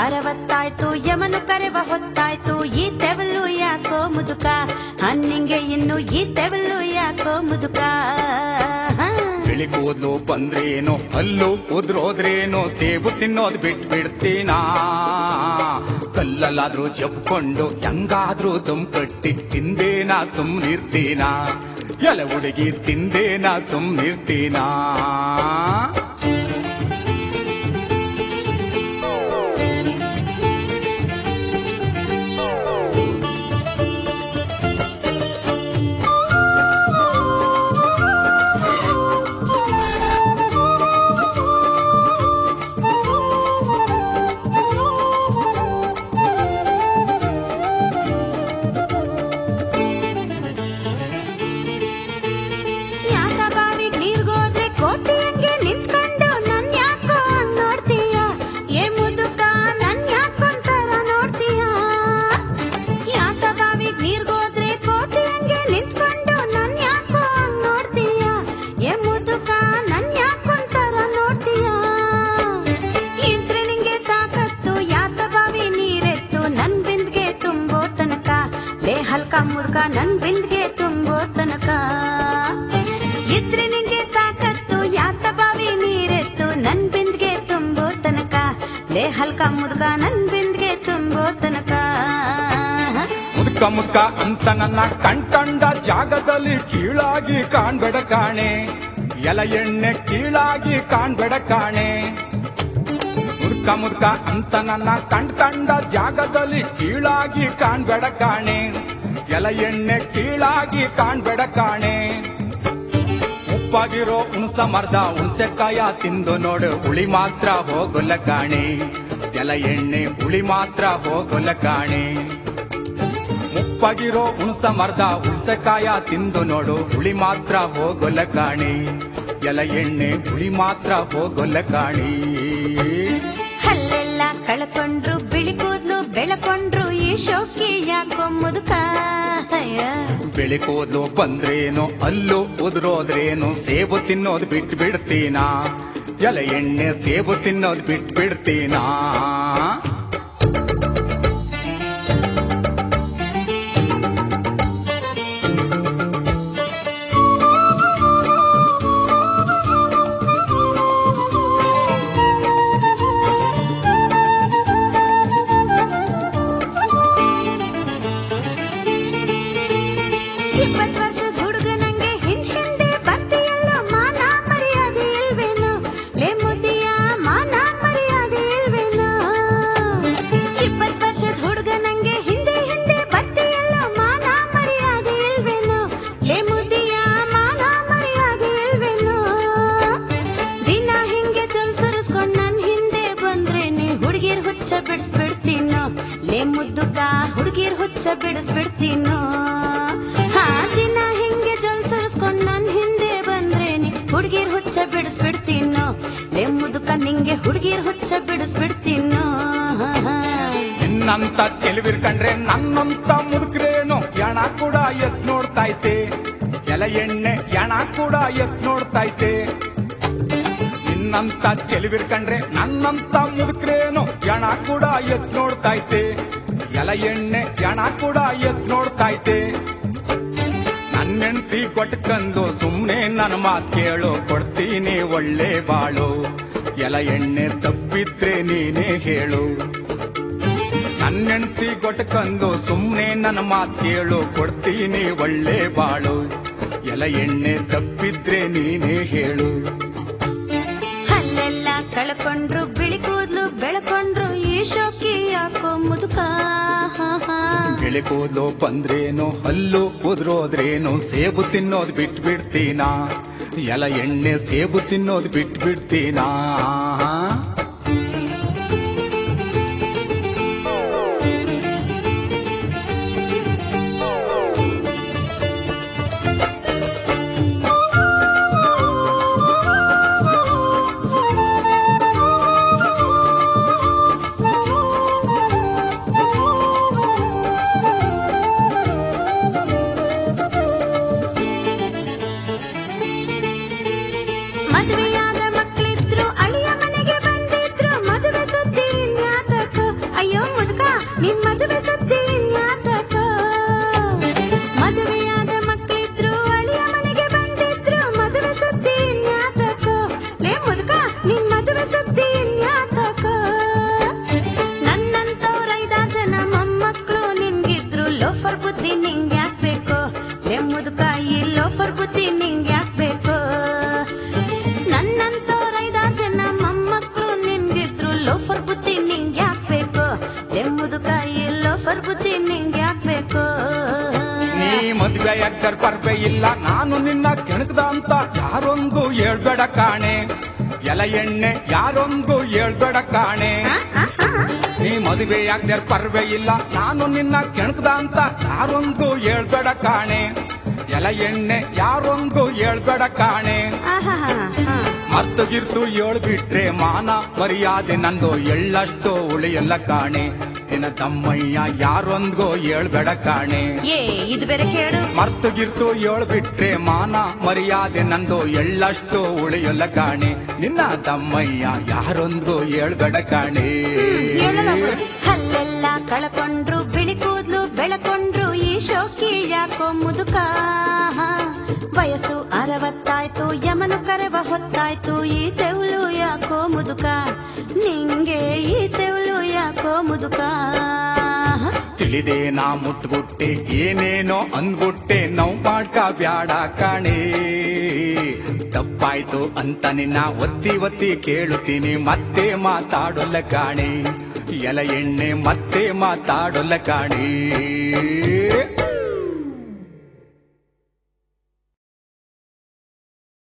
ಅರವತ್ತಾಯ್ತು ಯಮನು ಕರೆವ ಹೊತ್ತಾಯ್ತು ಈ ತೆವಲು ಯಾಕೋ ಮುದುಕ ಹನ್ನಿಂಗೆ ಇನ್ನು ಈ ತೆವಲು ಯಾಕೋ ಮುದುಕ ಹ. ಬಿಳಿ ಕೂದ್ಲು ಬಂದ್ರೇನು ಹಲ್ಲು ಉದ್ರೋದ್ರೇನು ಸೇಬು ತಿನ್ನೋದ್ ಬಿಟ್ ಬಿಡ್ತೀನಾ ಕಲ್ಲಲ್ಲಾದ್ರೂ ಜಪ್ಕೊಂಡು ಹೆಂಗಾದ್ರೂ ದಮ್ ಕಟ್ಟಿ ತಿಂದೇನಾ ಸುಮ್ನಿರ್ತೀನಾ ಎಲ ಹುಡುಗಿ ತಿಂದೇನಾ ಸುಮ್ನಿರ್ತೀನಾ ಯಾಕ ಬಾವಿಗ್ ನೀರ್ಗೋದ್ರೆ ಕೋತಿ ಹಂಗೆ ನಿಂತ್ಕೊಂಡು ನನ್ ಯಾಕೋ ಹಂಗ್ ನೋಡ್ತೀಯ ಏ ಮುದುಕ ನನ್ ಯಾಕೊಂತರ ನೋಡ್ತೀಯ ಯಾಕ ಬಾವಿಗ್ ನೀರ್ಗೋದ್ರೆ ಕೋತಿ ಹಂಗೆ ನಿಂತ್ಕೊಂಡು ನನ್ ಯಾಕೋ ಹಂಗ್ ನೋಡ್ತೀಯ ಏ ಮುದುಕ ನನ್ ಯಾಕೊಂತರ ನೋಡ್ತೀಯ ಇದ್ರೆ ನಿಂಗೆ ತಾಕತ್ತು ಯಾತ ಬಾವಿ ನೀರೆತ್ತು ನನ್ ಬಿಂದ್ಗೆ ತುಂಬೋ ತನಕ ಲೇ ಹಲ್ಕ ಮುರ್ಕ ನನ್ ಬಿಂದ್ಗೆ ತುಂಬೋ ತನಕ ಇದ್ರೆ ನಿಂಗೆ ತಾಕತ್ತು ಯಾತ ಬಾವಿ ನೀರೆತ್ತು ನನ್ ಬಿಂದ್ಗೆ ತುಂಬೋ ತನಕ ಲೇ ಹಲ್ಕ ಮುರ್ಕ ನನ್ ಬಿಂದ್ಗೆ ತುಂಬೋ ತನಕ ಮುದ್ಕ ಮುದ್ಕ ಅಂತ ನನ್ನ ಕಣ್ಕಂಡ ಜಾಗದಲ್ಲಿ ಕೀಳಾಗಿ ಕಾಣ್ಬೇಡ ಕಾಣೆ ಎಲ ಎಣ್ಣೆ ಕೀಳಾಗಿ ಕಾಣ್ಬೇಡ ಕಾಣೆ ಮುದ್ಕ ಮುದ್ಕ ಅಂತ ನನ್ನ ಕಣ್ಕಂಡ ಜಾಗದಲ್ಲಿ ಕೀಳಾಗಿ ಕಾಣ್ಬೇಡ ಕಾಣೆ ಎಲ ಎಣ್ಣೆ ಕೀಳಾಗಿ ಕಾಣ್ಬೇಡ ಕಾಣೆ ಉಪ್ಪಾಗಿರೋ ಉಣಸ ಮರ್ದ ಹುಣಸೆಕಾಯ ತಿಂದು ನೋಡು ಹುಳಿ ಮಾತ್ರ ಹೋಗೊಲ್ಲ ಕಾಣೆ ಎಲ ಎಣ್ಣೆ ಹುಳಿ ಮಾತ್ರ ಹೋಗೊಲ್ಲ ಕಾಣೆ ಮುಪ್ಪಾಗಿರೋ ಉಣಸ ಮರ್ದ ಹುಣಸೆಕಾಯ ತಿಂದು ನೋಡು ಹುಳಿ ಮಾತ್ರ ಹೋಗೊಲ್ಲ ಕಾಣಿ ಎಲ ಎಣ್ಣೆ ಹುಳಿ ಮಾತ್ರ ಹೋಗೊಲ್ಲ ಕಾಣಿ ಹಲ್ಲೆಲ್ಲ ಕಳ್ಕೊಂಡ್ರು ಬಿಳಿ ಕೂದ್ಲು ಬೆಳಕೊಂಡ್ರು ಈ ಶೋಕಿ ಯಾಕೋ ಮುದುಕ ಅಯ್ಯ. ಬೆಳಿ ಕೂದ್ಲು ಬಂದ್ರೇನು ಅಲ್ಲು ಉದುರೋದ್ರೇನು ಸೇಬು ತಿನ್ನೋದು ಬಿಟ್ಟು ಬಿಡ್ತೀನಾ ಎಲ ಎಣ್ಣೆ ಸೇಬು ತಿನ್ನೋದು ಬಿಟ್ಟು ಬಿಡ್ತೀನಾ ಇಪ್ಪತ್ ವರ್ಷದ ಹುಡುಗನಂಗೆ ಹಿಂದ್ ಹಿಂದೆ ಬರ್ತೀಯಲ್ಲೋ ಮಾನ ಮರ್ಯಾದೆ ಇಲ್ವೇನೋ ಲೇ ಮುದಿಯ ಮಾನ ಮರ್ಯಾದೆ ಇಲ್ವೇನೋ ಇಪ್ಪತ್ ವರ್ಷದ ಹುಡುಗನಂಗೆ ಹಿಂದೆ ಹಿಂದೆ ಬರ್ತೀಯಲ್ಲೋ ಮಾನ ಮರ್ಯಾದೆ ಇಲ್ವೇನೋ ಲೇ ಮುದಿಯ ಮಾನ ಮರ್ಯಾದೆ ಇಲ್ವೇನೋ ದಿನ ಹಿಂಗೆ ಚಲ್ ಸುರಿಸ್ಕೊಂಡ್ ನನ್ ಹಿಂದೆ ಬಂದ್ರೆ ನೀ ಹುಡುಗಿರ್ ಹುಚ್ಚ ಬಿಡಿಸ್ಬಿಡ್ತೀನೋ ಲೇ ಮುದ್ದುಕ ಹುಡುಗಿರ್ ಹುಚ್ಚ ಬಿಡಿಸ್ಬಿಡ್ತೀನೋ ಹಾ ದಿನ ಹಿಂಗೆ ಜಲ್ ಸುರಿಸ್ಕೊಂಡ್ ನನ್ ಹಿಂದೆ ಬಂದ್ರೆ ನೀ ಹುಡುಗಿರ್ ಹುಚ್ಚ ಬಿಡಿಸ್ಬಿಡ್ತೀನೋ ಲೇ ಮುದುಕ ನಿಂಗೆ ಹುಡುಗಿರ್ ಹುಚ್ಚ ಬಿಡಿಸ್ಬಿಡ್ತೀನೋ ನಿನ್ನಂತ ಚೆಲುವಿರ್ಕಂಡ್ರೆ ನನ್ನಂತ ಮುದುಕ್ರೇನು ಎಣ ಕೂಡ ಎತ್ ನೋಡ್ತೈತೆ ಎಲ ಎಣ್ಣೆ ಎಣ ಕೂಡ ಎತ್ ನೋಡ್ತೈತೆ ನಿನ್ನಂತ ಚೆಲುವಿರ್ಕಂಡ್ರೆ ನನ್ನಂತ ಮುದುಕ್ರೇನು ಎಣ ಕೂಡ ಎತ್ ನೋಡ್ತೈತೆ ಎಲ ಎಣ್ಣೆ ಎಣ ಕೂಡ ಎತ್ ನೋಡ್ತೈತೆ ನನ್ನೆಣ್ತಿ ಕೊಟ್ಕಂದು ಸುಮ್ನೆ ನನ್ನ ಮಾತ್ ಕೇಳು ಕೊಡ್ತೀನಿ ಒಳ್ಳೆ ಬಾಳು ಎಲ ಎಣ್ಣೆ ತಪ್ಪಿದ್ರೆ ನೀನೇ ಹೇಳು ನನ್ನೆಣ್ತಿ ಕೊಟ್ಕಂದು ಸುಮ್ನೆ ನನ್ನ ಮಾತ್ ಕೇಳು ಕೊಡ್ತೀನಿ ಒಳ್ಳೆ ಬಾಳು ಎಲ ಎಣ್ಣೆ ತಪ್ಪಿದ್ರೆ ನೀನೇ ಹೇಳು ಹಲ್ಲೆಲ್ಲ ಕಳ್ಕೊಂಡ್ರು ಬಿಳಿ ಕೂದ್ಲು ಬೆಳ್ಕೊಂಡ್ರು ಈ ಶೋಕಿ ಯಾಕೋ ಮುದುಕ ಹಾ, ಹಾ. ಬೆಳೆ ಕೂದ್ಲು ಬಂದ್ರೇನು ಹಲ್ಲು ಉದ್ರೋದ್ರೇನು ಸೇಬು ತಿನ್ನೋದ್ ಬಿಟ್ ಬಿಡ್ತೀನಾ ಎಲ ಎಣ್ಣೆ ಸೇಬು ತಿನ್ನೋದ್ ಬಿಟ್ ಬಿಡ್ತೀನಾ ಮದುವೆಯಾದ ಮಕ್ಕಳಿದ್ರು ಅಳಿಯ ಮನೆಗೆ ನಿಂಗೆ ಯಾಕ್ಬೇಕು ಲೇ ಮುದುಕಾಯಿ ಲೋಫರ್ ಬುದ್ಧಿ ನಿಂಗೆ ಯಾಕ್ಬೇಕು ನನ್ನಂತವ್ರ ಐದಾರು ಜನ ಮೊಮ್ಮಕ್ಳು ನಿನ್ಗಿದ್ರು ಲೋಫರ್ ಬುದ್ಧಿ ನಿಂಗೆ ಯಾಕ್ಬೇಕು ಲೇ ಮುದುಕಾಯಿ ಲೋಫರ್ ಬುದ್ಧಿ ನಿಂಗೆ ಯಾಕ್ಬೇಕು ನೀ ಮದ್ವೆ ಯಾಕರ್ ಪರ್ವೆ ಇಲ್ಲ ನಾನು ನಿನ್ನ ಕೆಣಕದ ಅಂತ ಯಾರೊಂದು ಹೇಳ್ಬೇಡ ಕಾಣೆ ಎಲ ಎಣ್ಣೆ ಯಾರೊಂದು ಹೇಳ್ಬೇಡ ಕಾಣೆ ನೀ ಮದುವೆ ಆಗ್ದರ್ ಪರ್ವೆ ಇಲ್ಲ ನಾನು ನಿನ್ನ ಕೆಣಕದ ಅಂತ ಯಾರೊಂದು ಹೇಳ್ಬೇಡ ಕಾಣೆ ಎಲ ಎಣ್ಣೆ ಯಾರೊಂದು ಹೇಳ್ಬೇಡ ಕಾಣೆ ಆಹಾಹಾಹಾ. ಮರ್ತು ಗಿರ್ತು ಬಿಟ್ರೆ ಮಾನ ಮರ್ಯಾದೆ ನಂದು ಎಳ್ಳಷ್ಟು ಉಳಿಯಲ್ಲ ಕಾಣೆ ನಿನ್ನ ತಮ್ಮಯ್ಯ ಯಾರೊಂದ್ಗೋ ಹೇಳ್ಬೇಡ ಕಾಣೆ ಏ ಇದು ಬೇರೆ ಕೇಳು ಮರ್ತು ಗಿರ್ತು ಬಿಟ್ರೆ ಮಾನ ಮರ್ಯಾದೆ ನಂದು ಎಳ್ಳಷ್ಟು ಉಳಿಯಲ್ಲ ಕಾಣೆ ನಿನ್ನ ತಮ್ಮಯ್ಯ ಯಾರೊಂದ್ಗೋ ಹೇಳ್ಬೇಡ ಕಾಣೆ ಹೇಳಲ್ಲ ಬಿಡು. ಹಲ್ಲೆಲ್ಲ ಕಳ್ಕೊಂಡ್ರು ಬಿಳಿ ಕೂದ್ಲು ಬೆಳಕೊಂಡ್ರು ಈ ಶೋಕಿ ಯಾಕೋ ಮುದುಕ ವಯಸ್ಸು ಅರವತ್ತಾಯ್ತು ಯಮನು ಕರೆವ ಹೊತ್ತಾಯ್ತು ಈ ತೆವಳು ಯಾಕೋ ಮುದುಕ ನಿಂಗೆ ಈ ತೆವಳು ಯಾಕೋ ಮುದುಕ ತಿಳಿದೆ ನಾ ಮುಟ್ಗುಟ್ಟೆ ಏನೇನೋ ಅಂದ್ಗುಟ್ಟೆ ನೋವು ಮಾಡ್ಕ ಬ್ಯಾಡ ಕಾಣೆ ತಪ್ಪಾಯ್ತು ಅಂತ ನಿನ್ನ ಒತ್ತಿ ಒತ್ತಿ ಕೇಳುತ್ತೀನಿ ಮತ್ತೆ ಮಾತಾಡೊಲ್ಲ ಕಾಣೆ ಎಲ ಎಣ್ಣೆ ಮತ್ತೆ ಮಾತಾಡೊಲ್ಲ ಕಾಣೆ